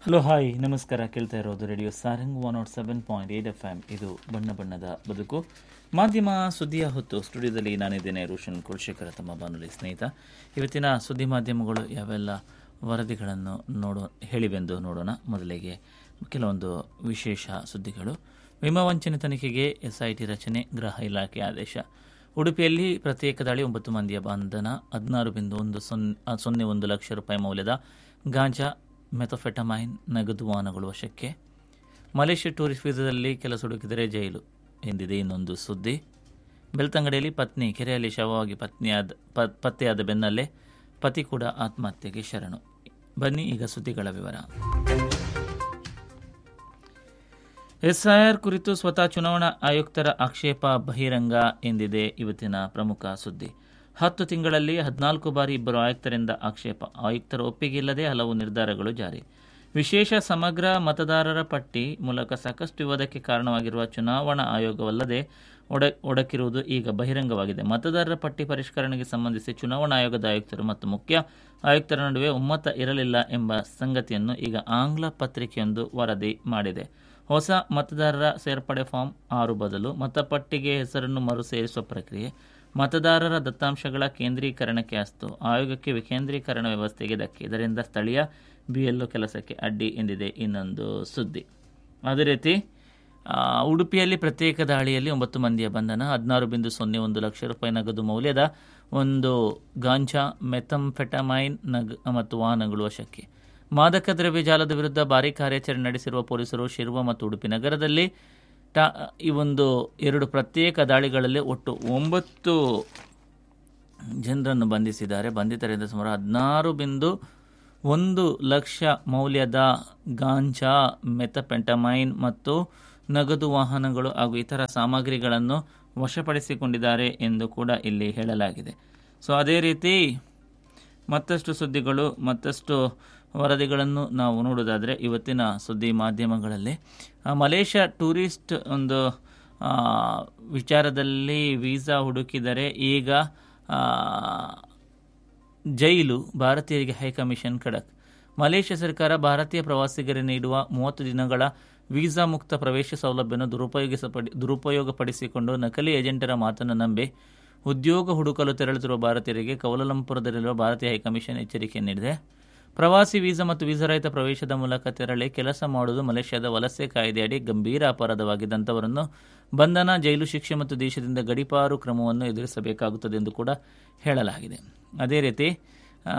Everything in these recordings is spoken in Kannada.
ಹಲೋ ಹಾಯ್ ನಮಸ್ಕಾರ ಕೇಳ್ತಾ ಇರೋದು radio Sarang one nought seven point eight F M ಇದು ಬಣ್ಣ ಬಣ್ಣದ ಬದುಕು ಮಾಧ್ಯಮ ಸುದ್ದಿಯ ಹೊತ್ತು ಸ್ಟುಡಿಯೋದಲ್ಲಿ ನಾನಿದ್ದೇನೆ ರೋಷನ್ ಕುಲಶೇಖರ ತಮ್ಮ ಬಾನುಲಿ ಸ್ನೇಹಿತ ಇವತ್ತಿನ ಸುದ್ದಿ ಮಾಧ್ಯಮಗಳು ಯಾವೆಲ್ಲ ವರದಿಗಳನ್ನು ನೋಡೋ ಹೇಳಿವೆಂದು ನೋಡೋಣ ಮೊದಲಿಗೆ ಕೆಲವೊಂದು ವಿಶೇಷ ಸುದ್ದಿಗಳು ವಿಮಾ ವಂಚನೆ ತನಿಖೆಗೆ ಎಸ್ಐಟಿ ರಚನೆ ಗೃಹ ಇಲಾಖೆ ಆದೇಶ ಉಡುಪಿಯಲ್ಲಿ ಪ್ರತ್ಯೇಕ ದಾಳಿ ಒಂಬತ್ತು ಮಂದಿಯ ಬಂಧನ ಹದಿನಾರು ಬಿಂದು ಒಂದು ಸೊನ್ನೆ ಆ, ಸೊನ್ನೆ ಒಂದು ಲಕ್ಷ ರೂಪಾಯಿ ಮೌಲ್ಯದ ಗಾಂಜಾ ಮೆಥೋಫೆಟಮೈನ್ ನಗದು ವಾಹನಗಳು ವಶಕ್ಕೆ ಮಲೇಷ್ಯಾ ಟೂರಿಸ್ಟ್ ವೀಸಾದಲ್ಲಿ ಕೆಲಸ ಹುಡುಕಿದರೆ ಜೈಲು ಎಂದಿದೆ ಇನ್ನೊಂದು ಸುದ್ದಿ ಬೆಳ್ತಂಗಡಿಯಲ್ಲಿ ಪತ್ನಿ ಕೆರೆಯಲ್ಲಿ ಶವವಾಗಿ ಪತ್ನಿಯಾದ ಪ- ಪತ್ತೆಯಾದ ಬೆನ್ನಲ್ಲೇ ಪತಿ ಕೂಡ ಆತ್ಮಹತ್ಯೆಗೆ ಶರಣು ಬನ್ನಿ ಈಗ ಸುದ್ದಿಗಳ ವಿವರ ಎಸ್ಐಆರ್ ಕುರಿತು ಸ್ವತಃ ಚುನಾವಣಾ ಆಯುಕ್ತರ ಆಕ್ಷೇಪ ಬಹಿರಂಗ ಎಂದಿದೆ ಇವತ್ತಿನ ಪ್ರಮುಖ ಸುದ್ದಿ ಹತ್ತು ತಿಂಗಳಲ್ಲಿ ಹದಿನಾಲ್ಕು ಬಾರಿ ಇಬ್ಬರು ಆಯುಕ್ತರಿಂದ ಆಕ್ಷೇಪ ಆಯುಕ್ತರ ಒಪ್ಪಿಗೆ ಇಲ್ಲದೆ ಹಲವು ನಿರ್ಧಾರಗಳು ಜಾರಿ ವಿಶೇಷ ಸಮಗ್ರ ಮತದಾರರ ಪಟ್ಟಿ ಮೂಲಕ ಸಾಕಷ್ಟು ವಿವಾದಕ್ಕೆ ಕಾರಣವಾಗಿರುವ ಚುನಾವಣಾ ಆಯೋಗವಲ್ಲದೆ ಒಡ ಒಡಕಿರುವುದು ಈಗ ಬಹಿರಂಗವಾಗಿದೆ ಮತದಾರರ ಪಟ್ಟಿ ಪರಿಷ್ಕರಣೆಗೆ ಸಂಬಂಧಿಸಿ ಚುನಾವಣಾ ಆಯೋಗದ ಆಯುಕ್ತರು ಮತ್ತು ಮುಖ್ಯ ಆಯುಕ್ತರ ನಡುವೆ ಒಮ್ಮತ ಇರಲಿಲ್ಲ ಎಂಬ ಸಂಗತಿಯನ್ನು ಈಗ ಆಂಗ್ಲ ಪತ್ರಿಕೆಯೊಂದು ವರದಿ ಮಾಡಿದೆ ಹೊಸ ಮತದಾರರ ಸೇರ್ಪಡೆ ಫಾರ್ಮ್ ಆರು ಬದಲು ಮತಪಟ್ಟಿಗೆ ಹೆಸರನ್ನು ಮರು ಸೇರಿಸುವ ಪ್ರಕ್ರಿಯೆ ಮತದಾರರ ದತ್ತಾಂಶಗಳ ಕೇಂದ್ರೀಕರಣಕ್ಕೆ ಅಸ್ತು ಆಯೋಗಕ್ಕೆ ವಿಕೇಂದ್ರೀಕರಣ ವ್ಯವಸ್ಥೆಗೆ ಧಕ್ಕೆ ಇದರಿಂದ ಸ್ಥಳೀಯ ಬಿಎಲ್ಒ ಕೆಲಸಕ್ಕೆ ಅಡ್ಡಿ ಎಂದಿದೆ ಇನ್ನೊಂದು ಸುದ್ದಿ ಅದೇ ರೀತಿ ಆ, ಉಡುಪಿಯಲ್ಲಿ ಪ್ರತ್ಯೇಕ ದಾಳಿಯಲ್ಲಿ ಒಂಬತ್ತು ಮಂದಿಯ ಬಂಧನ ಹದಿನಾರು ಬಿಂದು ಸೊನ್ನೆ ಒಂದು ಲಕ್ಷ ರೂಪಾಯಿ ನಗದು ಮೌಲ್ಯದ ಒಂದು ಗಾಂಜಾ ಮೆಥಂಫೆಟಮೈನ್ ನಗ್ ಮತ್ತು ವಾಹನಗಳು ವಶಕ್ಕೆ ಮಾದಕ ದ್ರವ್ಯ ಜಾಲದ ವಿರುದ್ಧ ಭಾರೀ ಕಾರ್ಯಾಚರಣೆ ನಡೆಸಿರುವ ಪೊಲೀಸರು ಶಿರುವ ಮತ್ತು ಉಡುಪಿ ನಗರದಲ್ಲಿ ಟ ಈ ಒಂದು ಎರಡು ಪ್ರತ್ಯೇಕ ದಾಳಿಗಳಲ್ಲಿ ಒಟ್ಟು ಒಂಬತ್ತು ಜನರನ್ನು ಬಂಧಿಸಿದ್ದಾರೆ ಬಂಧಿತರಿಂದ ಸುಮಾರು ಹದಿನಾರು ಬಿಂದು ಒಂದು ಲಕ್ಷ ಮೌಲ್ಯದ ಗಾಂಜಾ ಮೆಥಪೆಂಟಮೈನ್ ಮತ್ತು ನಗದು ವಾಹನಗಳು ಹಾಗೂ ಇತರ ಸಾಮಗ್ರಿಗಳನ್ನು ವಶಪಡಿಸಿಕೊಂಡಿದ್ದಾರೆ ಎಂದು ಕೂಡ ಇಲ್ಲಿ ಹೇಳಲಾಗಿದೆ ಸೊ ಅದೇ ರೀತಿ ಮತ್ತಷ್ಟು ಸುದ್ದಿಗಳು ಮತ್ತಷ್ಟು ವರದಿಗಳನ್ನು ನಾವು ನೋಡೋದಾದರೆ ಇವತ್ತಿನ ಸುದ್ದಿ ಮಾಧ್ಯಮಗಳಲ್ಲಿ ಆ, ಮಲೇಷ್ಯಾ ಟೂರಿಸ್ಟ್ ಒಂದು ಆ, ವಿಚಾರದಲ್ಲಿ ವೀಸಾ ಹುಡುಕಿದರೆ ಈಗ ಆ, ಜೈಲು ಭಾರತೀಯರಿಗೆ ಹೈಕಮಿಷನ್ ಖಡಕ್ ಮಲೇಷ್ಯಾ ಸರ್ಕಾರ ಭಾರತೀಯ ಪ್ರವಾಸಿಗರಿಗೆ ನೀಡುವ ಮೂವತ್ತು ದಿನಗಳ ವೀಸಾ ಮುಕ್ತ ಪ್ರವೇಶ ಸೌಲಭ್ಯವನ್ನು ದುರುಪಯೋಗಿಸಪಡಿ ದುರುಪಯೋಗಪಡಿಸಿಕೊಂಡು ನಕಲಿ ಏಜೆಂಟರ ಮಾತನ್ನು ನಂಬಿ ಉದ್ಯೋಗ ಹುಡುಕಲು ತೆರಳುತ್ತಿರುವ ಭಾರತೀಯರಿಗೆ ಕೌಲಾಲಂಪುರದಲ್ಲಿರುವ ಭಾರತೀಯ ಹೈಕಮಿಷನ್ ಎಚ್ಚರಿಕೆ ನೀಡಿದೆ ಪ್ರವಾಸಿ ವೀಸಾ ಮತ್ತು ವೀಸಾರಹಿತ ಪ್ರವೇಶದ ಮೂಲಕ ತೆರಳಿ ಕೆಲಸ ಮಾಡುವುದು ಮಲೇಷ್ಯಾದ ವಲಸೆ ಕಾಯ್ದೆಯಡಿ ಗಂಭೀರ ಅಪರಾಧವಾಗಿದ್ದಂಥವರನ್ನು ಬಂಧನ ಜೈಲು ಶಿಕ್ಷೆ ಮತ್ತು ದೇಶದಿಂದ ಗಡೀಪಾರು ಕ್ರಮವನ್ನು ಎದುರಿಸಬೇಕಾಗುತ್ತದೆ ಎಂದು ಕೂಡ ಹೇಳಲಾಗಿದೆ ಅದೇ ರೀತಿ ಆ,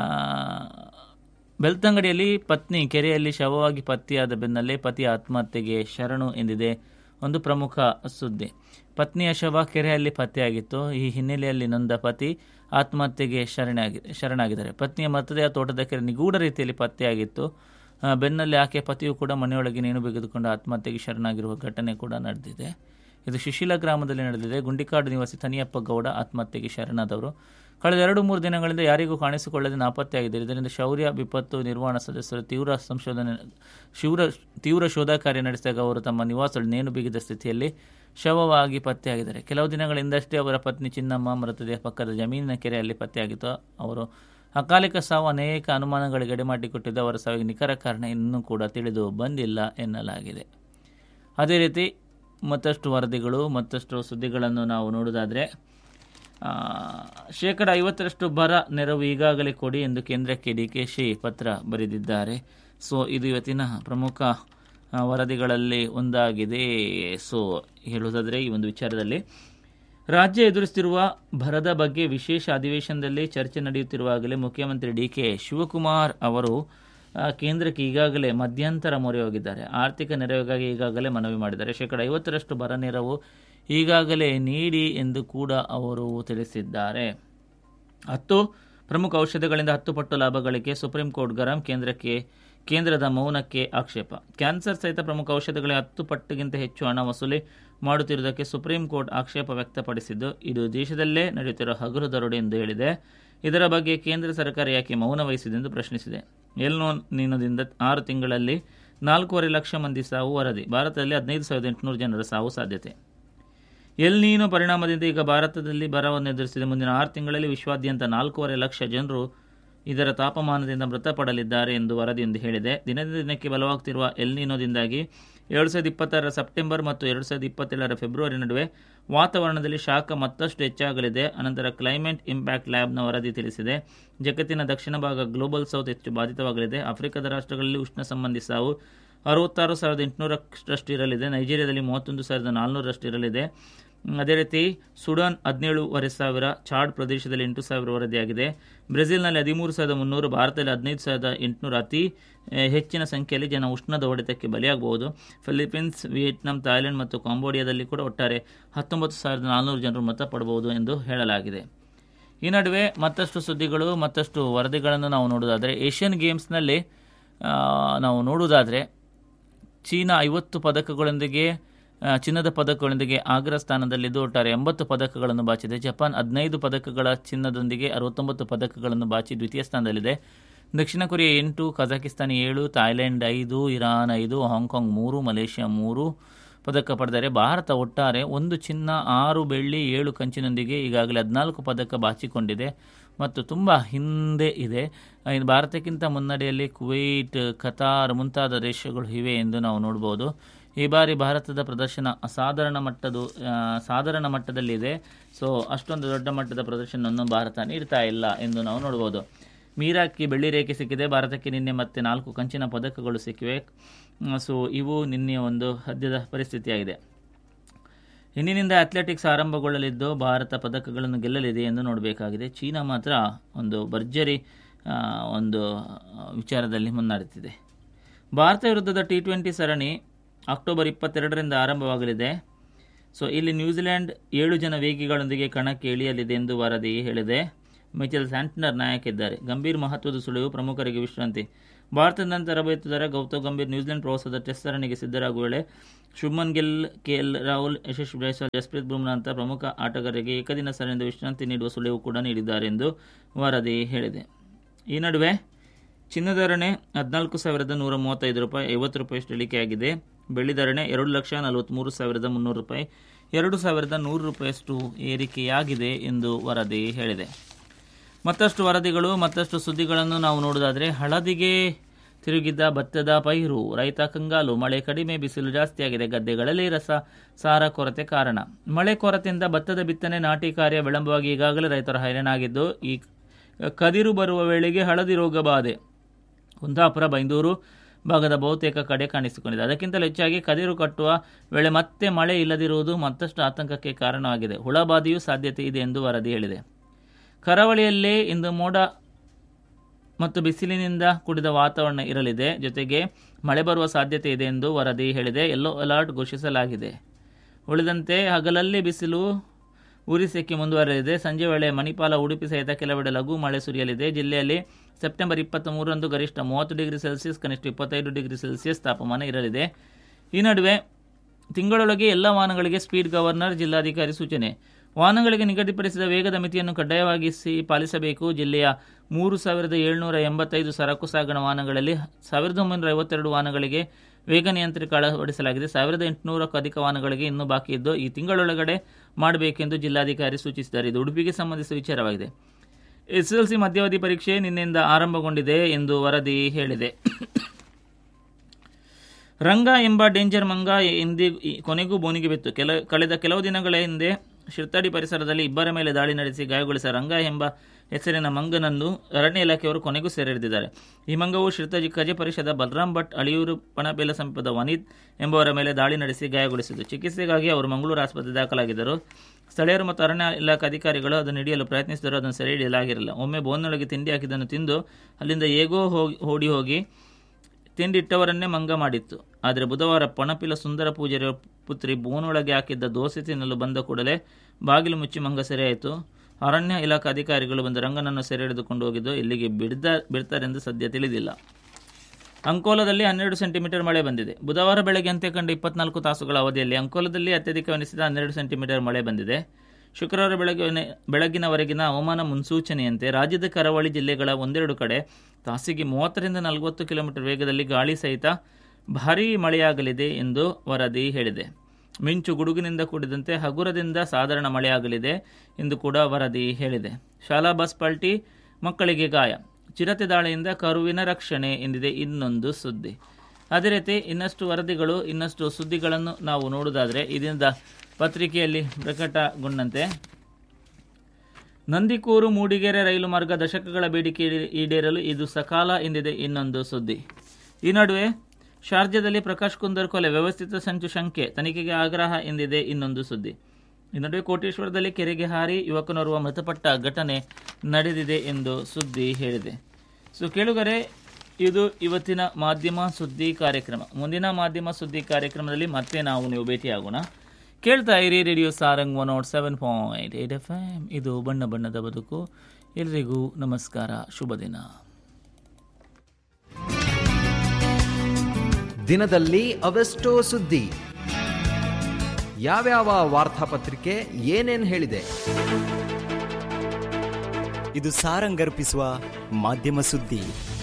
ಬೆಳ್ತಂಗಡಿಯಲ್ಲಿ ಪತ್ನಿ ಕೆರೆಯಲ್ಲಿ ಶವವಾಗಿ ಪತ್ತೆಯಾದ ಬೆನ್ನಲ್ಲೇ ಪತಿ ಆತ್ಮಹತ್ಯೆಗೆ ಶರಣು ಎಂದಿದೆ ಒಂದು ಪ್ರಮುಖ ಸುದ್ದಿ ಪತ್ನಿಯ ಶವ ಕೆರೆಯಲ್ಲಿ ಪತ್ತೆಯಾಗಿತ್ತು ಈ ಹಿನ್ನೆಲೆಯಲ್ಲಿ ನೊಂದ ಪತಿ ಆತ್ಮಹತ್ಯೆಗೆ ಶರಣಾಗಿ ಶರಣಾಗಿದ್ದಾರೆ ಪತ್ನಿಯ ಮೃತದೇಹ ತೋಟದ ಕೆರೆ ನಿಗೂಢ ರೀತಿಯಲ್ಲಿ ಪತ್ತೆಯಾಗಿತ್ತು ಆ, ಬೆನ್ನಲ್ಲೇ ಆಕೆ ಪತಿಯು ಕೂಡ ಮನೆಯೊಳಗೆ ನೇಣು ಬಿಗಿದುಕೊಂಡು ಆತ್ಮಹತ್ಯೆಗೆ ಶರಣಾಗಿರುವ ಘಟನೆ ಕೂಡ ನಡೆದಿದೆ ಇದು ಶಿಶಿಲ ಗ್ರಾಮದಲ್ಲಿ ನಡೆದಿದೆ ಗುಂಡಿಕಾಡು ನಿವಾಸಿ ತನಿಯಪ್ಪ ಗೌಡ ಆತ್ಮಹತ್ಯೆಗೆ ಶರಣಾದವರು ಕಳೆದ ಎರಡು ಮೂರು ದಿನಗಳಿಂದ ಯಾರಿಗೂ ಕಾಣಿಸಿಕೊಳ್ಳದೆ ನಾಪತ್ತೆಯಾಗಿದ್ದಾರೆ ಇದರಿಂದ ಶೌರ್ಯ ವಿಪತ್ತು ನಿರ್ವಹಣಾ ಸದಸ್ಯರು ತೀವ್ರ ಸಂಶೋಧನೆ ಶಿವ್ರ ತೀವ್ರ ಶೋಧ ಕಾರ್ಯ ನಡೆಸಿದಾಗ ಅವರು ತಮ್ಮ ನಿವಾಸದಲ್ಲಿ ನೇಣು ಬಿಗಿದ ಸ್ಥಿತಿಯಲ್ಲಿ ಶವವಾಗಿ ಪತ್ತೆಯಾಗಿದ್ದಾರೆ ಕೆಲವು ದಿನಗಳಿಂದಷ್ಟೇ ಅವರ ಪತ್ನಿ ಚಿನ್ನಮ್ಮ ಮೃತದೇಹ ಪಕ್ಕದ ಜಮೀನಿನ ಕೆರೆಯಲ್ಲಿ ಪತ್ತೆಯಾಗಿತ್ತು ಅವರು ಅಕಾಲಿಕ ಸಾವು ಅನೇಕ ಅನುಮಾನಗಳಿಗೆ ಎಡೆಮಾಡಿಕೊಟ್ಟಿದ್ದು ಅವರ ಸಾವಿಗೆ ನಿಖರ ಕಾರಣ ಇನ್ನೂ ಕೂಡ ತಿಳಿದು ಬಂದಿಲ್ಲ ಎನ್ನಲಾಗಿದೆ ಅದೇ ರೀತಿ ಮತ್ತಷ್ಟು ವರದಿಗಳು ಮತ್ತಷ್ಟು ಸುದ್ದಿಗಳನ್ನು ನಾವು ನೋಡೋದಾದರೆ ಆ, ಶೇಕಡ ಐವತ್ತರಷ್ಟು ಬರ ನೆರವು ಈಗಾಗಲೇ ಕೊಡಿ ಎಂದು ಕೇಂದ್ರಕ್ಕೆ ಡಿ ಕೆ ಶಿ ಪತ್ರ ಬರೆದಿದ್ದಾರೆ ಸೊ ಇದು ಇವತ್ತಿನ ಪ್ರಮುಖ ಆ, ವರದಿಗಳಲ್ಲಿ ಒಂದಾಗಿದೆ ಸೊ ಹೇಳುವುದಾದರೆ ಈ ಒಂದು ವಿಚಾರದಲ್ಲಿ ರಾಜ್ಯ ಎದುರಿಸುತ್ತಿರುವ ಬರದ ಬಗ್ಗೆ ವಿಶೇಷ ಅಧಿವೇಶನದಲ್ಲಿ ಚರ್ಚೆ ನಡೆಯುತ್ತಿರುವಾಗಲೇ ಮುಖ್ಯಮಂತ್ರಿ ಡಿ ಕೆ ಶಿವಕುಮಾರ್ ಅವರು ಆ, ಕೇಂದ್ರಕ್ಕೆ ಈಗಾಗಲೇ ಮಧ್ಯಂತರ ಮೊರೆ ಹೋಗಿದ್ದಾರೆ ಆರ್ಥಿಕ ನೆರವಿಗಾಗಿ ಈಗಾಗಲೇ ಮನವಿ ಮಾಡಿದ್ದಾರೆ ಶೇಕಡ ಐವತ್ತರಷ್ಟು ಬರ ನೆರವು ಈಗಾಗಲೇ ನೀಡಿ ಎಂದು ಕೂಡ ಅವರು ತಿಳಿಸಿದ್ದಾರೆ ಹತ್ತು ಪ್ರಮುಖ ಔಷಧಗಳಿಂದ ಹತ್ತು ಪಟ್ಟು ಲಾಭ ಗಳಿಕೆ ಸುಪ್ರೀಂ ಕೋರ್ಟ್ ಗರಂ ಕೇಂದ್ರಕ್ಕೆ ಕೇಂದ್ರದ ಮೌನಕ್ಕೆ ಆಕ್ಷೇಪ ಕ್ಯಾನ್ಸರ್ ಸಹಿತ ಪ್ರಮುಖ ಔಷಧಗಳಿಗೆ ಹತ್ತು ಪಟ್ಟಿಗಿಂತ ಹೆಚ್ಚು ಹಣ ವಸೂಲಿ ಮಾಡುತ್ತಿರುವುದಕ್ಕೆ ಸುಪ್ರೀಂ ಕೋರ್ಟ್ ಆಕ್ಷೇಪ ವ್ಯಕ್ತಪಡಿಸಿದ್ದು ಇದು ದೇಶದಲ್ಲೇ ನಡೆಯುತ್ತಿರುವ ಹಗುರು ದರೋಡೆ ಎಂದು ಹೇಳಿದೆ ಇದರ ಬಗ್ಗೆ ಕೇಂದ್ರ ಸರ್ಕಾರ ಯಾಕೆ ಮೌನ ವಹಿಸಿದೆ ಎಂದು ಪ್ರಶ್ನಿಸಿದೆ ಎಲ್ನೋ ನೀನದಿಂದ ಆರು ತಿಂಗಳಲ್ಲಿ ನಾಲ್ಕೂವರೆ ಲಕ್ಷ ಮಂದಿ ಸಾವು ವರದಿ ಭಾರತದಲ್ಲಿ ಹದಿನೈದು ಸಾವಿರದ ಎಂಟುನೂರು ಜನರ ಸಾವು ಸಾಧ್ಯತೆ ಎಲ್ ನೀನು ಪರಿಣಾಮದಿಂದ ಈಗ ಭಾರತದಲ್ಲಿ ಬರವನ್ನು ಎದುರಿಸಿದೆ ಮುಂದಿನ ಆರು ತಿಂಗಳಲ್ಲಿ ವಿಶ್ವಾದ್ಯಂತ ನಾಲ್ಕೂವರೆ ಲಕ್ಷ ಜನರು ಇದರ ತಾಪಮಾನದಿಂದ ಮೃತಪಡಲಿದ್ದಾರೆ ಎಂದು ವರದಿಯೊಂದು ಹೇಳಿದೆ ದಿನದಿಂದ ದಿನಕ್ಕೆ ಬಲವಾಗುತ್ತಿರುವ ಎಲ್ನಿನೋದಿಂದಾಗಿ ಎರಡು ಸಾವಿರದ ಇಪ್ಪತ್ತರ ಸೆಪ್ಟೆಂಬರ್ ಮತ್ತು ಎರಡು ಸಾವಿರದ ಇಪ್ಪತ್ತೇಳರ ಫೆಬ್ರವರಿ ನಡುವೆ ವಾತಾವರಣದಲ್ಲಿ ಶಾಖ ಮತ್ತಷ್ಟು ಹೆಚ್ಚಾಗಲಿದೆ ಅನಂತರ ಕ್ಲೈಮೇಟ್ ಇಂಪ್ಯಾಕ್ಟ್ ಲ್ಯಾಬ್ನ ವರದಿ ತಿಳಿಸಿದೆ ಜಗತ್ತಿನ ದಕ್ಷಿಣ ಭಾಗ ಗ್ಲೋಬಲ್ ಸೌತ್ ಹೆಚ್ಚು ಬಾಧಿತವಾಗಲಿದೆ ಆಫ್ರಿಕಾದ ರಾಷ್ಟ್ರಗಳಲ್ಲಿ ಉಷ್ಣ ಸಂಬಂಧಿ ಸಾವು ಅರವತ್ತಾರು ಸಾವಿರದ ಎಂಟುನೂರರಷ್ಟು ಇರಲಿದೆ ನೈಜೀರಿಯಾದಲ್ಲಿ ಮೂವತ್ತೊಂದು ಸಾವಿರದ ನಾಲ್ನೂರರಷ್ಟು ಇರಲಿದೆ ಅದೇ ರೀತಿ ಸುಡಾನ್ ಹದಿನೇಳುವರೆ ಸಾವಿರ ಚಾಡ್ ಪ್ರದೇಶದಲ್ಲಿ ಎಂಟು ಸಾವಿರ ವರದಿಯಾಗಿದೆ ಬ್ರೆಜಿಲ್ನಲ್ಲಿ ಹದಿಮೂರು ಸಾವಿರದ ಮುನ್ನೂರು ಭಾರತದಲ್ಲಿ ಹದಿನೈದು ಸಾವಿರದ ಎಂಟುನೂರು ಅತಿ ಹೆಚ್ಚಿನ ಸಂಖ್ಯೆಯಲ್ಲಿ ಜನ ಉಷ್ಣದ ಹೊಡೆತಕ್ಕೆ ಬಲಿಯಾಗಬಹುದು ಫಿಲಿಪೀನ್ಸ್ ವಿಯೆಟ್ನಾಂ ಥಾಯ್ಲೆಂಡ್ ಮತ್ತು ಕಾಂಬೋಡಿಯಾದಲ್ಲಿ ಕೂಡ ಒಟ್ಟಾರೆ ಹತ್ತೊಂಬತ್ತು ಸಾವಿರದ ನಾಲ್ನೂರು ಜನರು ಮೃತಪಡಬಹುದು ಎಂದು ಹೇಳಲಾಗಿದೆ ಈ ನಡುವೆ ಮತ್ತಷ್ಟು ಸುದ್ದಿಗಳು ಮತ್ತಷ್ಟು ವರದಿಗಳನ್ನು ನಾವು ನೋಡೋದಾದರೆ ಏಷ್ಯನ್ ಗೇಮ್ಸ್ನಲ್ಲಿ ನಾವು ನೋಡುವುದಾದರೆ ಚೀನಾ ಐವತ್ತು ಪದಕಗಳೊಂದಿಗೆ ಚಿನ್ನದ ಪದಕಗಳೊಂದಿಗೆ ಅಗ್ರ ಸ್ಥಾನದಲ್ಲಿದ್ದು ಒಟ್ಟಾರೆ ಎಂಬತ್ತು ಪದಕಗಳನ್ನು ಬಾಚಿದೆ ಜಪಾನ್ ಹದಿನೈದು ಪದಕಗಳ ಚಿನ್ನದೊಂದಿಗೆ ಅರವತ್ತೊಂಬತ್ತು ಪದಕಗಳನ್ನು ಬಾಚಿ ದ್ವಿತೀಯ ಸ್ಥಾನದಲ್ಲಿದೆ ದಕ್ಷಿಣ ಕೊರಿಯಾ ಎಂಟು ಕಜಾಕಿಸ್ತಾನ ಏಳು ಥಾಯ್ಲೆಂಡ್ ಐದು ಇರಾನ್ ಐದು ಹಾಂಗ್ಕಾಂಗ್ ಮೂರು ಮಲೇಷ್ಯಾ ಮೂರು ಪದಕ ಪಡೆದರೆ ಭಾರತ ಒಟ್ಟಾರೆ ಒಂದು ಚಿನ್ನ ಆರು ಬೆಳ್ಳಿ ಏಳು ಕಂಚಿನೊಂದಿಗೆ ಈಗಾಗಲೇ ಹದಿನಾಲ್ಕು ಪದಕ ಬಾಚಿಕೊಂಡಿದೆ ಮತ್ತು ತುಂಬ ಹಿಂದೆ ಇದೆ ಭಾರತಕ್ಕಿಂತ ಮುನ್ನಡೆಯಲ್ಲಿ ಕುವೈಟ್ ಕತಾರ್ ಮುಂತಾದ ದೇಶಗಳು ಇವೆ ಎಂದು ನಾವು ನೋಡ್ಬೋದು ಈ ಬಾರಿ ಭಾರತದ ಪ್ರದರ್ಶನ ಅಸಾಧಾರಣ ಮಟ್ಟದ ಸಾಧಾರಣ ಮಟ್ಟದಲ್ಲಿದೆ ಸೊ ಅಷ್ಟೊಂದು ದೊಡ್ಡ ಮಟ್ಟದ ಪ್ರದರ್ಶನವನ್ನು ಭಾರತ ನೀಡ್ತಾ ಇಲ್ಲ ಎಂದು ನಾವು ನೋಡ್ಬೋದು ಮೀರಾಕಿ ಬೆಳ್ಳಿ ರೇಖೆ ಸಿಕ್ಕಿದೆ ಭಾರತಕ್ಕೆ ನಿನ್ನೆ ಮತ್ತೆ ನಾಲ್ಕು ಕಂಚಿನ ಪದಕಗಳು ಸಿಕ್ಕಿವೆ ಸೊ ಇವು ನಿನ್ನೆಯ ಒಂದು ಸದ್ಯದ ಪರಿಸ್ಥಿತಿಯಾಗಿದೆ ಇಂದಿನಿಂದ ಅಥ್ಲೆಟಿಕ್ಸ್ ಆರಂಭಗೊಳ್ಳಲಿದ್ದು ಭಾರತ ಪದಕಗಳನ್ನು ಗೆಲ್ಲಲಿದೆ ಎಂದು ನೋಡಬೇಕಾಗಿದೆ ಚೀನಾ ಮಾತ್ರ ಒಂದು ಭರ್ಜರಿ ಒಂದು ವಿಚಾರದಲ್ಲಿ ಮುನ್ನಡೆದಿದೆ ಭಾರತ ವಿರುದ್ಧದ ಟಿ ಟ್ವೆಂಟಿ ಸರಣಿ ಅಕ್ಟೋಬರ್ ಇಪ್ಪತ್ತೆರಡರಿಂದ ಆರಂಭವಾಗಲಿದೆ ಸೊ ಇಲ್ಲಿ ನ್ಯೂಜಿಲೆಂಡ್ ಏಳು ಜನ ವೇಗಿಗಳೊಂದಿಗೆ ಕಣಕ್ಕೆ ಇಳಿಯಲಿದೆ ಎಂದು ವರದಿ ಹೇಳಿದೆ ಮಿಚೆಲ್ ಸ್ಯಾಂಟ್ನರ್ ನಾಯಕ ಇದ್ದಾರೆ ಗಂಭೀರ್ ಮಹತ್ವದ ಸುಳಿವು ಪ್ರಮುಖರಿಗೆ ವಿಶ್ರಾಂತಿ ಭಾರತದ ತರಬೇತುದಾರ ಗೌತಮ್ ಗಂಭೀರ್ ನ್ಯೂಜಿಲೆಂಡ್ ಪ್ರವಾಸದ ಟೆಸ್ಟ್ ಸರಣಿಗೆ ಸಿದ್ಧರಾಗುವ ವೇಳೆ ಶುಭ್ಮನ್ ಗಿಲ್ ಕೆಎಲ್ ರಾಹುಲ್ ಯಶಸ್ವಿ ಜೈಸ್ವಾಲ್ ಜಸ್ಪ್ರೀತ್ ಬುಮ್ರಾ ಅಂತ ಪ್ರಮುಖ ಆಟಗಾರರಿಗೆ ಏಕದಿನ ಸರಣಿಯಿಂದ ವಿಶ್ರಾಂತಿ ನೀಡುವ ಸುಳಿವು ಕೂಡ ನೀಡಿದ್ದಾರೆ ಎಂದು ವರದಿ ಹೇಳಿದೆ ಈ ನಡುವೆ ಚಿನ್ನಧಾರಣೆ ಹದಿನಾಲ್ಕು ಸಾವಿರದ ನೂರ ಮೂವತ್ತೈದು ರೂಪಾಯಿ ಐವತ್ತು ರೂಪಾಯಿಯಷ್ಟು ಇಳಿಕೆಯಾಗಿದೆ ಬೆಳ್ಳಿಧಾರಣೆ ಎರಡು ಲಕ್ಷ ನಲವತ್ತ್ಮೂರು ಸಾವಿರದ ಮುನ್ನೂರು ರೂಪಾಯಿ ಎರಡು ಸಾವಿರದ ನೂರು ರೂಪಾಯಿಯಷ್ಟು ಏರಿಕೆಯಾಗಿದೆ ಎಂದು ವರದಿ ಹೇಳಿದೆ ಮತ್ತಷ್ಟು ವರದಿಗಳು ಮತ್ತಷ್ಟು ಸುದ್ದಿಗಳನ್ನು ನಾವು ನೋಡೋದಾದರೆ ಹಳದಿಗೆ ತಿರುಗಿದ್ದ ಭತ್ತದ ಪೈರು ರೈತ ಕಂಗಾಲು ಮಳೆ ಕಡಿಮೆ ಬಿಸಿಲು ಜಾಸ್ತಿಯಾಗಿದೆ ಗದ್ದೆಗಳಲ್ಲಿ ರಸ ಸಾರ ಕೊರತೆ ಕಾರಣ ಮಳೆ ಕೊರತೆಯಿಂದ ಭತ್ತದ ಬಿತ್ತನೆ ನಾಟಿ ಕಾರ್ಯ ವಿಳಂಬವಾಗಿ ಈಗಾಗಲೇ ರೈತರ ಹೈರಾಣಾಗಿದ್ದು ಈ ಕದಿರು ಬರುವ ವೇಳೆಗೆ ಹಳದಿ ರೋಗ ಬಾಧೆ ಕುಂದಾಪುರ ಬೈಂದೂರು ಭಾಗದ ಬಹುತೇಕ ಕಡೆ ಕಾಣಿಸಿಕೊಂಡಿದೆ ಅದಕ್ಕಿಂತಲೂ ಹೆಚ್ಚಾಗಿ ಕದಿರು ಕಟ್ಟುವ ವೇಳೆ ಮತ್ತೆ ಮಳೆ ಇಲ್ಲದಿರುವುದು ಮತ್ತಷ್ಟು ಆತಂಕಕ್ಕೆ ಕಾರಣವಾಗಿದೆ ಹುಳಬಾಧೆಯೂ ಸಾಧ್ಯತೆ ಇದೆ ಎಂದು ವರದಿ ಹೇಳಿದೆ ಕರಾವಳಿಯಲ್ಲಿ ಇಂದು ಮೋಡ ಮತ್ತು ಬಿಸಿಲಿನಿಂದ ಕೂಡಿದ ವಾತಾವರಣ ಇರಲಿದೆ ಜೊತೆಗೆ ಮಳೆ ಬರುವ ಸಾಧ್ಯತೆ ಇದೆ ಎಂದು ವರದಿ ಹೇಳಿದೆ ಯೆಲ್ಲೋ ಅಲರ್ಟ್ ಘೋಷಿಸಲಾಗಿದೆ ಉಳಿದಂತೆ ಹಗಲಲ್ಲಿ ಬಿಸಿಲು ಉರಿಸೆಕ್ಕೆ ಮುಂದುವರೆಯಲಿದೆ ಸಂಜೆ ವೇಳೆ ಮಣಿಪಾಲ ಉಡುಪಿ ಸಹಿತ ಕೆಲವೆಡೆ ಲಘು ಮಳೆ ಸುರಿಯಲಿದೆ ಜಿಲ್ಲೆಯಲ್ಲಿ ಸೆಪ್ಟೆಂಬರ್ ಇಪ್ಪತ್ತ್ ಮೂರರಂದು ಗರಿಷ್ಠ ಮೂವತ್ತು ಡಿಗ್ರಿ ಸೆಲ್ಸಿಯಸ್ ಕನಿಷ್ಠ ಇಪ್ಪತ್ತೈದು ಡಿಗ್ರಿ ಸೆಲ್ಸಿಯಸ್ ತಾಪಮಾನ ಇರಲಿದೆ ಈ ನಡುವೆ ತಿಂಗಳೊಳಗೆ ಎಲ್ಲ ವಾಹನಗಳಿಗೆ ಸ್ಪೀಡ್ ಗವರ್ನರ್ ಜಿಲ್ಲಾಧಿಕಾರಿ ಸೂಚನೆ ವಾಹನಗಳಿಗೆ ನಿಗದಿಪಡಿಸಿದ ವೇಗದ ಮಿತಿಯನ್ನು ಕಡ್ಡಾಯವಾಗಿಸಿ ಪಾಲಿಸಬೇಕು ಜಿಲ್ಲೆಯ ಮೂರು ಸಾವಿರದ ಏಳ್ನೂರ ಎಂಬತ್ತೈದು ಸರಕು ಸಾಗಣೆ ವಾಹನಗಳಲ್ಲಿ ಸಾವಿರದ ಒಂಬೈನೂರ ಐವತ್ತೆರಡು ವಾಹನಗಳಿಗೆ ವೇಗ ನಿಯಂತ್ರಕ ಅಳವಡಿಸಲಾಗಿದೆ ಸಾವಿರದ ಎಂಟುನೂರಕ್ಕೂ ಅಧಿಕ ವಾಹನಗಳಿಗೆ ಇನ್ನೂ ಬಾಕಿ ಇದ್ದು ಈ ತಿಂಗಳೊಳಗಡೆ ಮಾಡಬೇಕೆಂದು ಜಿಲ್ಲಾಧಿಕಾರಿ ಸೂಚಿಸಿದ್ದಾರೆ ಇದು ಉಡುಪಿಗೆ ಸಂಬಂಧಿಸಿದ ವಿಚಾರವಾಗಿದೆ ಎಸ್ಎಲ್ಸಿ ಮಧ್ಯವಧಿ ಪರೀಕ್ಷೆ ನಿನ್ನೆಯಿಂದ ಆರಂಭಗೊಂಡಿದೆ ಎಂದು ವರದಿ ಹೇಳಿದೆ ರಂಗ ಎಂಬ ಡೇಂಜರ್ ಮಂಗ ಇಂದಿ ಕೊನೆಗೂ ಬೋನಿಗೆ ಬಿತ್ತು ಕೆಲ ಕಳೆದ ಕೆಲವು ದಿನಗಳ ಹಿಂದೆ ಶಿರ್ತಡಿ ಪರಿಸರದಲ್ಲಿ ಇಬ್ಬರ ಮೇಲೆ ದಾಳಿ ನಡೆಸಿ ಗಾಯಗೊಳಿಸಿದ ರಂಗ ಎಂಬ ಹೆಸರಿನ ಮಂಗನನ್ನು ಅರಣ್ಯ ಇಲಾಖೆಯವರು ಕೊನೆಗೂ ಸೆರೆ ಹಿಡಿದಿದ್ದಾರೆ ಈ ಮಂಗವು ಶಿರ್ತಜಿ ಕಜೆ ಪರಿಷದ ಬಲರಾಮ್ ಭಟ್ ಅಳಿಯೂರು ಪಣಬೇಲ ಸಮೀಪದ ವನೀತ್ ಎಂಬುವರ ಮೇಲೆ ದಾಳಿ ನಡೆಸಿ ಗಾಯಗೊಳಿಸಿದ್ದು ಚಿಕಿತ್ಸೆಗಾಗಿ ಅವರು ಮಂಗಳೂರು ಆಸ್ಪತ್ರೆ ದಾಖಲಾಗಿದ್ದರು ಸ್ಥಳೀಯರು ಮತ್ತು ಅರಣ್ಯ ಇಲಾಖೆ ಅಧಿಕಾರಿಗಳು ಅದನ್ನು ಹಿಡಿಯಲು ಪ್ರಯತ್ನಿಸಿದರೂ ಅದನ್ನು ಸೆರೆ ಹಿಡಿಯಲಾಗಿರಲಿಲ್ಲ ಒಮ್ಮೆ ಬೋನ್ನೊಳಗೆ ತಿಂಡಿ ಹಾಕಿದ್ದನ್ನು ತಿಂದು ಅಲ್ಲಿಂದ ಹೇಗೋ ಹೋಗಿ ಓಡಿ ಹೋಗಿ ತಿಂಡಿಟ್ಟವರನ್ನೇ ಮಂಗ ಮಾಡಿತ್ತು ಆದರೆ ಬುಧವಾರ ಪಣಪಿಲ ಸುಂದರ ಪೂಜಾರಿ ಪುತ್ರಿ ಬೋನೊಳಗೆ ಹಾಕಿದ್ದ ದೋಸೆ ತಿನ್ನಲು ಬಂದ ಕೂಡಲೇ ಬಾಗಿಲು ಮುಚ್ಚಿ ಮಂಗ ಸೆರೆಯಾಯಿತು ಅರಣ್ಯ ಇಲಾಖೆ ಅಧಿಕಾರಿಗಳು ಬಂದು ರಂಗನನ್ನು ಸೆರೆ ಹಿಡಿದುಕೊಂಡು ಹೋಗಿದ್ದು ಇಲ್ಲಿಗೆ ಬಿಡ್ದ ಬಿಡ್ತಾರೆಂದು ಸದ್ಯ ತಿಳಿದಿಲ್ಲ ಅಂಕೋಲದಲ್ಲಿ ಹನ್ನೆರಡು ಸೆಂಟಿಮೀಟರ್ ಮಳೆ ಬಂದಿದೆ ಬುಧವಾರ ಬೆಳಗ್ಗೆ ಅಂತ್ಯ ಕಂಡ ಇಪ್ಪತ್ನಾಲ್ಕು ತಾಸುಗಳ ಅವಧಿಯಲ್ಲಿ ಅಂಕೋಲದಲ್ಲಿ ಅತ್ಯಧಿಕವೆನಿಸಿದ ಹನ್ನೆರಡು ಸೆಂಟಿಮೀಟರ್ ಮಳೆ ಬಂದಿದೆ ಶುಕ್ರವಾರ ಬೆಳಗ್ಗೆ ಬೆಳಗಿನವರೆಗಿನ ಹವಾಮಾನ ಮುನ್ಸೂಚನೆಯಂತೆ ರಾಜ್ಯದ ಕರಾವಳಿ ಜಿಲ್ಲೆಗಳ ಒಂದೆರಡು ಕಡೆ ತಾಸಿಗೆ ಮೂವತ್ತರಿಂದ ನಲವತ್ತು ಕಿಲೋಮೀಟರ್ ವೇಗದಲ್ಲಿ ಗಾಳಿ ಸಹಿತ ಭಾರೀ ಮಳೆಯಾಗಲಿದೆ ಎಂದು ವರದಿ ಹೇಳಿದೆ ಮಿಂಚು ಗುಡುಗಿನಿಂದ ಕೂಡಿದಂತೆ ಹಗುರದಿಂದ ಸಾಧಾರಣ ಮಳೆಯಾಗಲಿದೆ ಎಂದು ಕೂಡ ವರದಿ ಹೇಳಿದೆ ಶಾಲಾ ಬಸ್ ಪಲ್ಟಿ ಮಕ್ಕಳಿಗೆ ಗಾಯ ಚಿರತೆ ದಾಳಿಯಿಂದ ಕರುವಿನ ರಕ್ಷಣೆ ಎಂದಿದೆ ಇನ್ನೊಂದು ಸುದ್ದಿ ಅದೇ ರೀತಿ ಇನ್ನಷ್ಟು ವರದಿಗಳು ಇನ್ನಷ್ಟು ಸುದ್ದಿಗಳನ್ನು ನಾವು ನೋಡುವುದಾದರೆ ಇದರಿಂದ ಪತ್ರಿಕೆಯಲ್ಲಿ ಪ್ರಕಟಗೊಂಡಂತೆ ನಂದಿಕೂರು ಮೂಡಿಗೆರೆ ರೈಲು ಮಾರ್ಗ ದಶಕಗಳ ಬೇಡಿಕೆ ಈಡೇ- ಈಡೇರಲು ಇದು ಸಕಾಲ ಎಂದಿದೆ ಇನ್ನೊಂದು ಸುದ್ದಿ ಈ ನಡುವೆ ಶಾರ್ಜಾದಲ್ಲಿ ಪ್ರಕಾಶ್ ಕುಂದರ್ ಕೊಲೆ ವ್ಯವಸ್ಥಿತ ಸಂಚು ಶಂಕೆ ತನಿಖೆಗೆ ಆಗ್ರಹ ಎಂದಿದೆ ಇನ್ನೊಂದು ಸುದ್ದಿ ಈ ನಡುವೆ ಕೋಟೇಶ್ವರದಲ್ಲಿ ಕೆರೆಗೆ ಹಾರಿ ಯುವಕನೋರ್ವ ಮೃತಪಟ್ಟ ಘಟನೆ ನಡೆದಿದೆ ಎಂದು ಸುದ್ದಿ ಹೇಳಿದೆ ಸೊ ಕೇಳುಗರೆ ಇದು ಇವತ್ತಿನ ಮಾಧ್ಯಮ ಸುದ್ದಿ ಕಾರ್ಯಕ್ರಮ ಮುಂದಿನ ಮಾಧ್ಯಮ ಸುದ್ದಿ ಕಾರ್ಯಕ್ರಮದಲ್ಲಿ ಮತ್ತೆ ನಾವು ನೀವು ಭೇಟಿಯಾಗೋಣ ಕೇಳ್ತಾ ಇರಿ radio Sarang one nought seven point eight F M ಇದು ಬಣ್ಣ ಬಣ್ಣದ ಬದುಕು ಎಲ್ರಿಗೂ ನಮಸ್ಕಾರ ಶುಭ ದಿನ ದಿನದಲ್ಲಿ ಅವೆಷ್ಟೋ ಸುದ್ದಿ ಯಾವ್ಯಾವ ವಾರ್ತಾಪತ್ರಿಕೆ ಏನೇನ್ ಹೇಳಿದೆ ಇದು ಸಾರಂಗರ್ಪಿಸುವ ಮಾಧ್ಯಮ ಸುದ್ದಿ